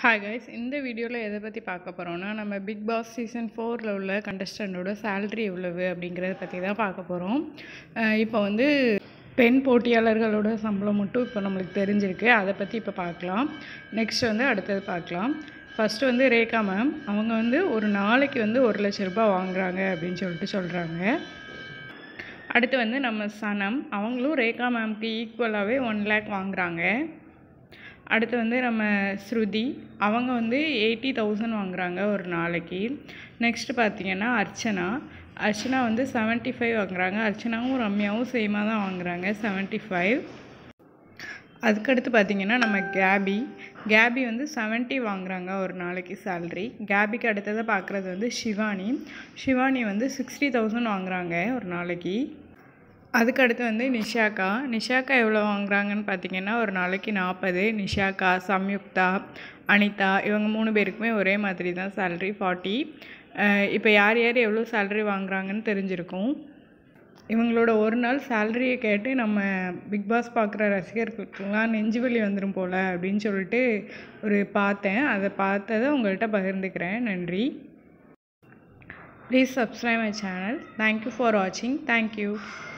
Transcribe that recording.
hi guys இந்த வீடியோவில் எதை பற்றி பார்க்க போகிறோம்னா நம்ம பிக் பாஸ் சீசன் ஃபோரில் உள்ள கண்டஸ்டண்டோட சேலரி எவ்வளவு அப்படிங்கிறத பற்றி தான் பார்க்க போகிறோம் இப்போ வந்து பெண் போட்டியாளர்களோட சம்பளம் மட்டும் இப்போ நம்மளுக்கு தெரிஞ்சிருக்கு அதை பற்றி இப்போ பார்க்கலாம் நெக்ஸ்ட் வந்து அடுத்தது பார்க்கலாம் ஃபஸ்ட்டு வந்து ரேகா மேம் அவங்க வந்து ஒரு நாளைக்கு வந்து ஒரு லட்ச ரூபாய் வாங்குறாங்க அப்படின்னு சொல்லிட்டு சொல்கிறாங்க அடுத்து வந்து நம்ம சனம் அவங்களும் ரேகா மேம்க்கு ஈக்குவலாகவே ஒன் லேக் வாங்குறாங்க அடுத்து வந்து நம்ம ஸ்ருதி அவங்க வந்து எயிட்டி தௌசண்ட் வாங்குறாங்க ஒரு நாளைக்கு நெக்ஸ்ட்டு பார்த்தீங்கன்னா அர்ச்சனா அர்ச்சனா வந்து செவன்ட்டி ஃபைவ் வாங்குறாங்க அர்ச்சனாவும் ரம்யாவும் சேமாக தான் வாங்குறாங்க செவன்ட்டி ஃபைவ் அதுக்கடுத்து பார்த்தீங்கன்னா நம்ம கேபி கேபி வந்து செவன்ட்டி வாங்குறாங்க ஒரு நாளைக்கு சேல்ரி கேபிக்கு அடுத்ததை பார்க்குறது வந்து ஷிவானி ஷிவானி வந்து சிக்ஸ்டி தௌசண்ட் வாங்குறாங்க ஒரு நாளைக்கு அதுக்கடுத்து வந்து நிஷாக்கா நிஷாக்கா எவ்வளோ வாங்குறாங்கன்னு பார்த்தீங்கன்னா ஒரு நாளைக்கு நாற்பது நிஷாக்கா சம்யுக்தா அனிதா இவங்க மூணு பேருக்குமே ஒரே மாதிரி தான் சேல்ரி ஃபார்ட்டி இப்போ யார் யார் எவ்வளோ சேல்ரி வாங்குறாங்கன்னு தெரிஞ்சிருக்கும் இவங்களோட ஒரு நாள் சேலரியை கேட்டு நம்ம பிக் பாஸ் பார்க்குற ரசிகர்களுக்கெல்லாம் நெஞ்சு வலி வந்துடும் போல் அப்படின்னு சொல்லிட்டு ஒரு பார்த்தேன் அதை பார்த்ததை உங்கள்கிட்ட பகிர்ந்துக்கிறேன் நன்றி please subscribe my channel thank you for வாட்சிங் தேங்க்யூ